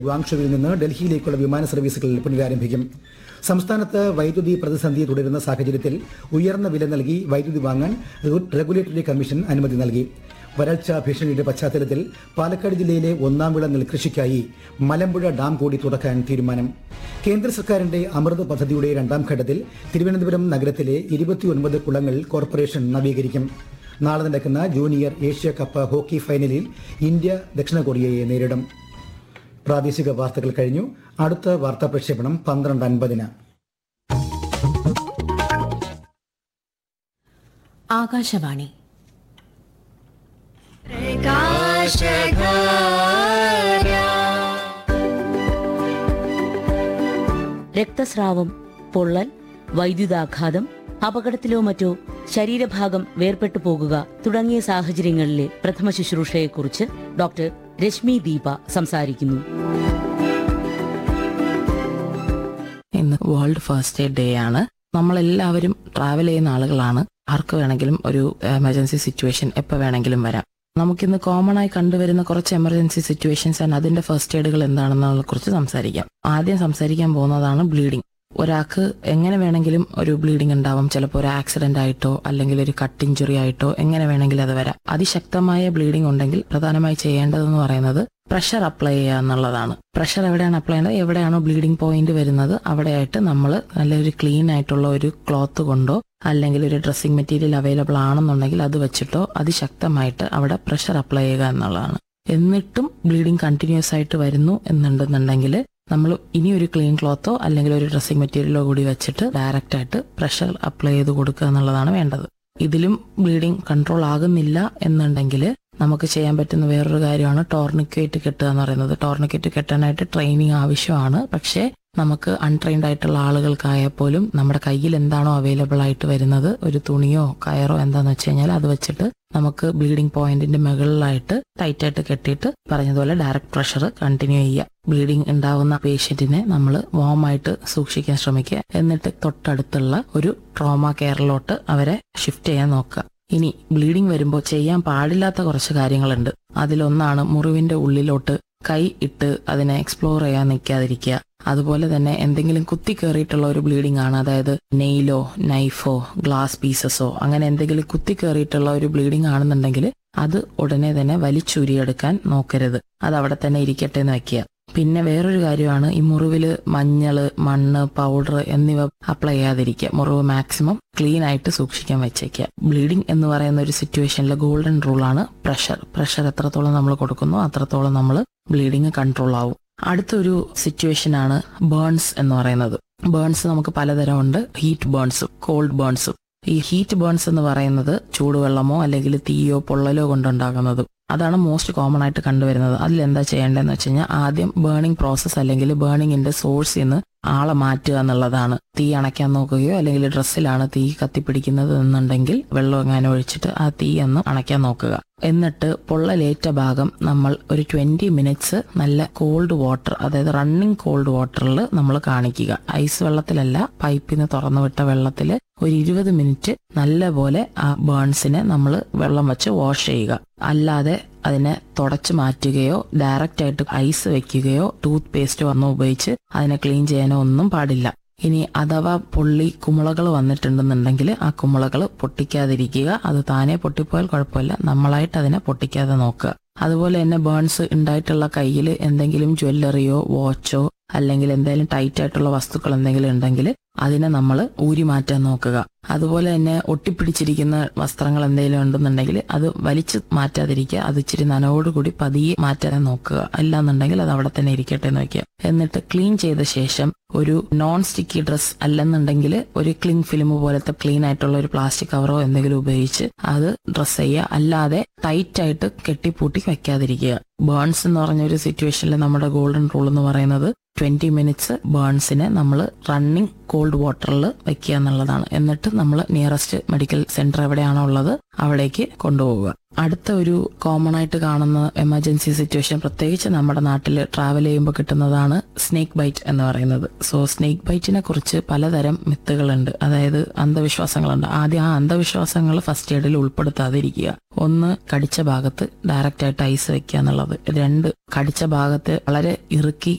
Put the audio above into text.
ഗുവാങ്ഷുവിൽ നിന്ന് ഡൽഹിയിലേക്കുള്ള വിമാന സർവീസുകൾ പുനരാരംഭിക്കും സംസ്ഥാനത്ത് വൈദ്യുതി പ്രതിസന്ധി തുടരുന്ന സാഹചര്യത്തിൽ ഉയർന്ന വില നൽകി വൈദ്യുതി വാങ്ങാൻ റെഗു- റെഗുലേറ്ററി കമ്മീഷൻ അനുമതി നൽകി വരൾച്ച ഭീഷണിയുടെ പശ്ചാത്തലത്തിൽ പാലക്കാട് ജില്ലയിലെ ഒന്നാം വിള നെൽകൃഷിക്കായി മലമ്പുഴ ഡാം കൂടി തുറക്കാൻ തീരുമാനം കേന്ദ്ര സർക്കാരിന്റെ അമൃത് പദ്ധതിയുടെ രണ്ടാം ഘട്ടത്തിൽ തിരുവനന്തപുരം നഗരത്തിലെ ഇരുപത്തിയൊൻപത് കുളങ്ങൾ കോർപ്പറേഷൻ നവീകരിക്കും നാളെ നടക്കുന്ന ജൂനിയർ ഏഷ്യ കപ്പ് ഹോക്കി ഫൈനലിൽ ഇന്ത്യ ദക്ഷിണ കൊറിയയെ നേരിടും പ്രാദേശിക വാർത്തകൾ കഴിഞ്ഞു അടുത്ത വാർത്താ പ്രക്ഷേപണം പന്ത്രണ്ട് അൻപതിന് ആകാശവാണി രക്തസ്രാവം പൊള്ളൽ വൈദ്യുതാഘാതം അപകടത്തിലോ മറ്റോ ശരീരഭാഗം വേർപെട്ടു പോകുക തുടങ്ങിയ സാഹചര്യങ്ങളിലെ പ്രഥമ ശുശ്രൂഷയെക്കുറിച്ച് ഡോക്ടർ രശ്മി ദീപ സംസാരിക്കുന്നു ഇന്ന് വേൾഡ് ഫസ്റ്റ് എയ്ഡ് ഡേ ആണ് നമ്മളെല്ലാവരും ട്രാവൽ ചെയ്യുന്ന ആളുകളാണ് ആർക്ക് വേണമെങ്കിലും ഒരു എമർജൻസി സിറ്റുവേഷൻ എപ്പോൾ വേണമെങ്കിലും വരാം നമുക്കിന്ന് കോമൺ ആയി കണ്ടുവരുന്ന കുറച്ച് എമർജൻസി സിറ്റുവേഷൻസ് ആൻഡ് അതിന്റെ ഫസ്റ്റ് എയ്ഡുകൾ എന്താണെന്നതിനെ കുറിച്ച് സംസാരിക്കാം ആദ്യം സംസാരിക്കാൻ പോകുന്നതാണ് ബ്ലീഡിംഗ് ഒരാൾക്ക് എങ്ങനെ വേണമെങ്കിലും ഒരു ബ്ലീഡിംഗ് ഉണ്ടാവും ചിലപ്പോൾ ഒരു ആക്സിഡന്റ് ആയിട്ടോ അല്ലെങ്കിൽ ഒരു കട്ട് ഇഞ്ചുറി ആയിട്ടോ എങ്ങനെ വേണമെങ്കിലും അത് വരാം അതിശക്തമായ ബ്ലീഡിംഗ് ഉണ്ടെങ്കിൽ പ്രധാനമായി ചെയ്യേണ്ടതെന്ന് പറയുന്നത് പ്രഷർ അപ്ലൈ ചെയ്യുക എന്നുള്ളതാണ് പ്രഷർ എവിടെയാണ് അപ്ലൈ ചെയ്യേണ്ടത് എവിടെയാണോ ബ്ലീഡിംഗ് പോയിന്റ് വരുന്നത് അവിടെയായിട്ട് നമ്മൾ നല്ലൊരു ക്ലീൻ ആയിട്ടുള്ള ഒരു ക്ലോത്ത് കൊണ്ടോ അല്ലെങ്കിൽ ഒരു ഡ്രസ്സിംഗ് മെറ്റീരിയൽ അവൈലബിൾ ആണെന്നുണ്ടെങ്കിൽ അത് വെച്ചിട്ടോ അതിശക്തമായിട്ട് അവിടെ പ്രഷർ അപ്ലൈ ചെയ്യുക എന്നുള്ളതാണ് എന്നിട്ടും ബ്ലീഡിംഗ് കണ്ടിന്യൂസ് ആയിട്ട് വരുന്നു എന്നുണ്ടെന്നുണ്ടെങ്കിൽ നമ്മൾ ഇനി ഒരു ക്ലീൻ ക്ലോത്തോ അല്ലെങ്കിൽ ഒരു ഡ്രസ്സിംഗ് മെറ്റീരിയലോ കൂടി വെച്ചിട്ട് ഡയറക്റ്റ് ആയിട്ട് പ്രഷർ അപ്ലൈ ചെയ്ത് കൊടുക്കുക എന്നുള്ളതാണ് വേണ്ടത് ഇതിലും ബ്ലീഡിംഗ് കൺട്രോൾ ആകുന്നില്ല എന്നുണ്ടെങ്കിൽ നമുക്ക് ചെയ്യാൻ പറ്റുന്ന വേറൊരു കാര്യമാണ് ടോർണിക്കേറ്റ് കെട്ടുക എന്ന് പറയുന്നത് ടോർണിക്കേറ്റ് കെട്ടാനായിട്ട് ട്രെയിനിങ് ആവശ്യമാണ് പക്ഷേ നമുക്ക് അൺട്രെയിൻഡ് ആയിട്ടുള്ള ആളുകൾക്കായാൽ പോലും നമ്മുടെ കയ്യിൽ എന്താണോ അവൈലബിൾ ആയിട്ട് വരുന്നത് ഒരു തുണിയോ കയറോ എന്താന്ന് വെച്ച് കഴിഞ്ഞാൽ അത് വെച്ചിട്ട് നമുക്ക് ബ്ലീഡിംഗ് പോയിന്റിന്റെ മുകളിലായിട്ട് ടൈറ്റ് ആയിട്ട് കെട്ടിയിട്ട് പറഞ്ഞതുപോലെ ഡയറക്റ്റ് പ്രഷർ കണ്ടിന്യൂ ചെയ്യുക ബ്ലീഡിംഗ് ഉണ്ടാവുന്ന പേഷ്യന്റിനെ നമ്മൾ ആയിട്ട് സൂക്ഷിക്കാൻ ശ്രമിക്കുക എന്നിട്ട് തൊട്ടടുത്തുള്ള ഒരു ട്രോമ കെയറിലോട്ട് അവരെ ഷിഫ്റ്റ് ചെയ്യാൻ നോക്കുക ഇനി ബ്ലീഡിംഗ് വരുമ്പോൾ ചെയ്യാൻ പാടില്ലാത്ത കുറച്ച് കാര്യങ്ങളുണ്ട് അതിലൊന്നാണ് മുറിവിന്റെ ഉള്ളിലോട്ട് കൈ ഇട്ട് അതിനെ എക്സ്പ്ലോർ ചെയ്യാൻ നിൽക്കാതിരിക്കുക അതുപോലെ തന്നെ എന്തെങ്കിലും കുത്തി കയറിയിട്ടുള്ള ഒരു ബ്ലീഡിംഗ് ആണ് അതായത് നെയിലോ നൈഫോ ഗ്ലാസ് പീസസോ അങ്ങനെ എന്തെങ്കിലും കുത്തി കയറിയിട്ടുള്ള ഒരു ബ്ലീഡിംഗ് ആണെന്നുണ്ടെങ്കിൽ അത് ഉടനെ തന്നെ വലിച്ചുരിയെടുക്കാൻ നോക്കരുത് അത് അവിടെ തന്നെ ഇരിക്കട്ടെ എന്ന് വെക്കുക പിന്നെ വേറൊരു കാര്യമാണ് ഈ മുറിവില് മഞ്ഞള് മണ്ണ് പൗഡർ എന്നിവ അപ്ലൈ ചെയ്യാതിരിക്കുക മുറിവ് മാക്സിമം ക്ലീൻ ആയിട്ട് സൂക്ഷിക്കാൻ വെച്ചേക്കുക ബ്ലീഡിംഗ് എന്ന് പറയുന്ന ഒരു സിറ്റുവേഷനിലെ ഗോൾഡൻ റൂളാണ് പ്രഷർ പ്രഷർ എത്രത്തോളം നമ്മൾ കൊടുക്കുന്നു അത്രത്തോളം നമ്മൾ ബ്ലീഡിങ് കൺട്രോൾ ആവും അടുത്തൊരു സിറ്റുവേഷൻ ആണ് ബേൺസ് എന്ന് പറയുന്നത് ബേൺസ് നമുക്ക് പലതരം ഉണ്ട് ഹീറ്റ് ബേൺസും കോൾഡ് ബേൺസും ഈ ഹീറ്റ് ബേൺസ് എന്ന് പറയുന്നത് ചൂടുവെള്ളമോ അല്ലെങ്കിൽ തീയോ പൊള്ളലോ കൊണ്ടുണ്ടാകുന്നതും അതാണ് മോസ്റ്റ് കോമൺ ആയിട്ട് കണ്ടുവരുന്നത് അതിൽ എന്താ ചെയ്യേണ്ടതെന്ന് വെച്ച് കഴിഞ്ഞാൽ ആദ്യം ബേണിംഗ് പ്രോസസ്സ് അല്ലെങ്കിൽ ബേണിങ്ങിന്റെ സോഴ്സിൽ നിന്ന് ആളെ മാറ്റുക എന്നുള്ളതാണ് തീ അണയ്ക്കാൻ നോക്കുകയോ അല്ലെങ്കിൽ ഡ്രസ്സിലാണ് തീ കത്തിപ്പിടിക്കുന്നത് എന്നുണ്ടെങ്കിൽ വെള്ളം എങ്ങാനും ഒഴിച്ചിട്ട് ആ തീ ഒന്ന് അണയ്ക്കാൻ നോക്കുക എന്നിട്ട് പൊള്ളലേറ്റ ഭാഗം നമ്മൾ ഒരു ട്വന്റി മിനിറ്റ്സ് നല്ല കോൾഡ് വാട്ടർ അതായത് റണ്ണിങ് കോൾഡ് വാട്ടറിൽ നമ്മൾ കാണിക്കുക ഐസ് വെള്ളത്തിലല്ല പൈപ്പിൽ നിന്ന് തുറന്നു വിട്ട വെള്ളത്തിൽ ഒരു ഇരുപത് മിനിറ്റ് നല്ലപോലെ ആ ബേൺസിനെ നമ്മൾ വെള്ളം വെച്ച് വാഷ് ചെയ്യുക അല്ലാതെ അതിനെ തുടച്ചു മാറ്റുകയോ ഡയറക്റ്റ് ആയിട്ട് ഐസ് വെക്കുകയോ ടൂത്ത് പേസ്റ്റ് വന്നോ ഉപയോഗിച്ച് അതിനെ ക്ലീൻ ചെയ്യാനോ ഒന്നും പാടില്ല ഇനി അഥവാ പൊള്ളി കുമിളകൾ വന്നിട്ടുണ്ടെന്നുണ്ടെങ്കിൽ ആ കുമിളകൾ പൊട്ടിക്കാതിരിക്കുക അത് താനെ പൊട്ടിപ്പോയാൽ കുഴപ്പമില്ല നമ്മളായിട്ട് അതിനെ പൊട്ടിക്കാതെ നോക്കുക അതുപോലെ തന്നെ ബേൺസ് ഉണ്ടായിട്ടുള്ള കയ്യിൽ എന്തെങ്കിലും ജ്വല്ലറിയോ വാച്ചോ അല്ലെങ്കിൽ എന്തെങ്കിലും ടൈറ്റ് ആയിട്ടുള്ള വസ്തുക്കൾ എന്തെങ്കിലും ഉണ്ടെങ്കിൽ അതിനെ നമ്മൾ ഊരി മാറ്റാൻ നോക്കുക അതുപോലെ തന്നെ ഒട്ടിപ്പിടിച്ചിരിക്കുന്ന വസ്ത്രങ്ങൾ എന്തെങ്കിലും ഉണ്ടെന്നുണ്ടെങ്കിൽ അത് വലിച്ചു മാറ്റാതിരിക്കുക അത് ഇച്ചിരി നനവോടുകൂടി പതിയെ മാറ്റാൻ നോക്കുക അല്ലാന്നുണ്ടെങ്കിൽ അത് അവിടെ തന്നെ ഇരിക്കട്ടെ എന്ന് വെക്കുക എന്നിട്ട് ക്ലീൻ ചെയ്ത ശേഷം ഒരു നോൺ സ്റ്റിക്കി ഡ്രസ് അല്ലെന്നുണ്ടെങ്കിൽ ഒരു ക്ലീൻ ഫിലിം പോലത്തെ ക്ലീൻ ആയിട്ടുള്ള ഒരു പ്ലാസ്റ്റിക് കവറോ എന്തെങ്കിലും ഉപയോഗിച്ച് അത് ഡ്രസ് ചെയ്യുക അല്ലാതെ ടൈറ്റ് ആയിട്ട് കെട്ടിപ്പൂട്ടി വെക്കാതിരിക്കുക ബേൺസ് എന്ന് പറഞ്ഞ ഒരു സിറ്റുവേഷനിൽ നമ്മുടെ ഗോൾഡൻ റൂൾ എന്ന് പറയുന്നത് ട്വന്റി മിനിറ്റ്സ് ബേൺസിനെ നമ്മൾ റണ്ണിങ് കോൾഡ് വാട്ടറിൽ വെക്കുക എന്നുള്ളതാണ് എന്നിട്ട് നമ്മൾ നിയറസ്റ്റ് മെഡിക്കൽ സെന്റർ എവിടെയാണോ ഉള്ളത് അവിടേക്ക് കൊണ്ടുപോവുക അടുത്ത ഒരു കോമൺ ആയിട്ട് കാണുന്ന എമർജൻസി സിറ്റുവേഷൻ പ്രത്യേകിച്ച് നമ്മുടെ നാട്ടിൽ ട്രാവൽ ചെയ്യുമ്പോൾ കിട്ടുന്നതാണ് സ്നേക്ക് ബൈറ്റ് എന്ന് പറയുന്നത് സോ സ്നേക്ക് ബൈറ്റിനെ കുറിച്ച് പലതരം മിത്തുകളുണ്ട് അതായത് അന്ധവിശ്വാസങ്ങളുണ്ട് ആദ്യം ആ അന്ധവിശ്വാസങ്ങൾ ഫസ്റ്റ് എയ്ഡിൽ ഉൾപ്പെടുത്താതിരിക്കുക ഒന്ന് കടിച്ച ഭാഗത്ത് ഡയറക്റ്റ് ആയിട്ട് ഐസ് വെക്കുക എന്നുള്ളത് രണ്ട് കടിച്ച ഭാഗത്ത് വളരെ ഇറുക്കി